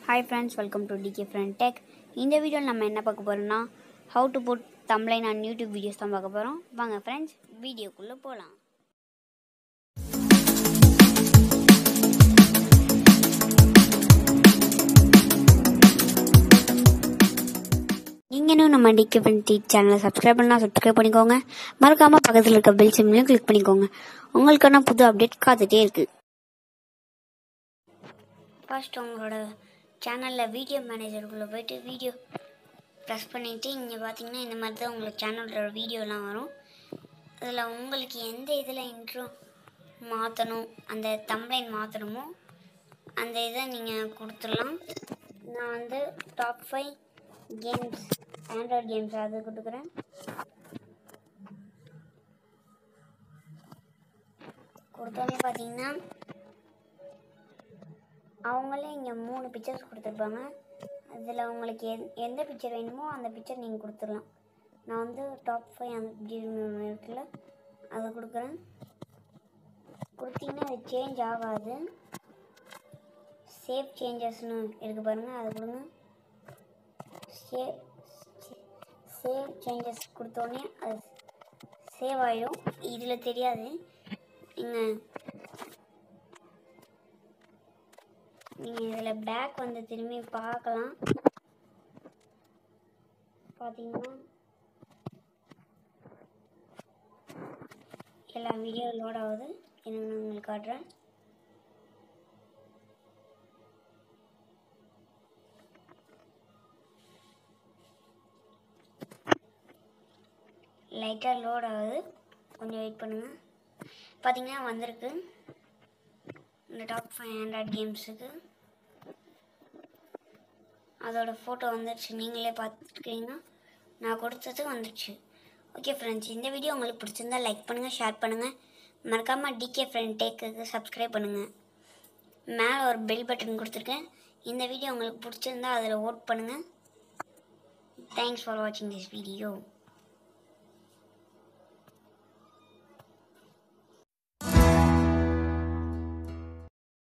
hi friends welcome to DK friend tech இந்த வீடியோவில் நம்ம என்ன பார்க்க போகிறோம்னா how to put thumbnail on YouTube videos தான் பார்க்க போகிறோம் வாங்க ஃப்ரெண்ட்ஸ் வீடியோக்குள்ளே போகலாம் நீங்கள் இன்னும் நம்ம டிகே ஃப்ரெண்ட் டி சேனலை சப்ஸ்கிரைப் பண்ணால் சப்ஸ்கிரைப் பண்ணிக்கோங்க மறக்காமல் பக்கத்தில் இருக்க பெல் சிம்லையும் கிளிக் பண்ணிக்கோங்க உங்களுக்கான புது அப்டேட் காத்துட்டே இருக்குது ஃபர்ஸ்ட் உங்களோட சேனலில் வீடியோ மேனேஜருக்குள்ளே போயிட்டு வீடியோ ப்ரெஸ் பண்ணிவிட்டு இங்கே பார்த்தீங்கன்னா இந்த மாதிரி தான் உங்களுக்கு சேனலோட வீடியோலாம் வரும் அதில் உங்களுக்கு எந்த இதில் இன்ட்ரோ மாற்றணும் அந்த தம்ப்ளைன் மாற்றணுமோ அந்த இதை நீங்கள் கொடுத்துடலாம் நான் வந்து top five games Android games அது கொடுக்குறேன் கொடுத்தோன்னே பார்த்தீங்கன்னா அவங்களே இங்கே மூணு பிக்சர்ஸ் கொடுத்துருப்பாங்க அதில் உங்களுக்கு எந் எந்த பிக்சர் வேணுமோ அந்த பிக்சர் நீங்கள் கொடுத்துடலாம் நான் வந்து டாப் ஃபைவ் அந்த இருக்குல்ல அதை கொடுக்குறேன் கொடுத்தீங்கன்னா அது சேஞ்ச் ஆகாது சேவ் சேஞ்சஸ்னு இருக்கு பாருங்கள் அதை கொடுங்க சேவ் சேவ் சேஞ்சஸ் கொடுத்தோடனே அது சேவ் ஆகிடும் இதில் தெரியாது நீங்கள் நீங்கள் இதில் பேக் வந்து திரும்பி பார்க்கலாம் பார்த்தீங்கன்னா எல்லா வீடியோ லோட் ஆகுது எனக்கு நான் உங்களுக்கு காட்டுறேன் லைட்டாக லோட் ஆகுது கொஞ்சம் வெயிட் பண்ணுங்கள் பார்த்தீங்கன்னா வந்திருக்கு இந்த டாப் ஃபைவ் ஹண்ட்ரட் கேம்ஸுக்கு அதோட ஃபோட்டோ வந்துடுச்சு நீங்களே பார்த்துருக்கீங்க நான் கொடுத்தது வந்துடுச்சு ஓகே ஃப்ரெண்ட்ஸ் இந்த வீடியோ உங்களுக்கு பிடிச்சிருந்தா லைக் பண்ணுங்கள் ஷேர் பண்ணுங்கள் மறக்காமல் டிகே ஃப்ரெண்ட் டேக்குக்கு சப்ஸ்கிரைப் பண்ணுங்கள் மேலே ஒரு பெல் பட்டன் கொடுத்துருக்கேன் இந்த வீடியோ உங்களுக்கு பிடிச்சிருந்தா அதில் ஓட் பண்ணுங்கள் தேங்க்ஸ் ஃபார் வாட்சிங் திஸ் வீடியோ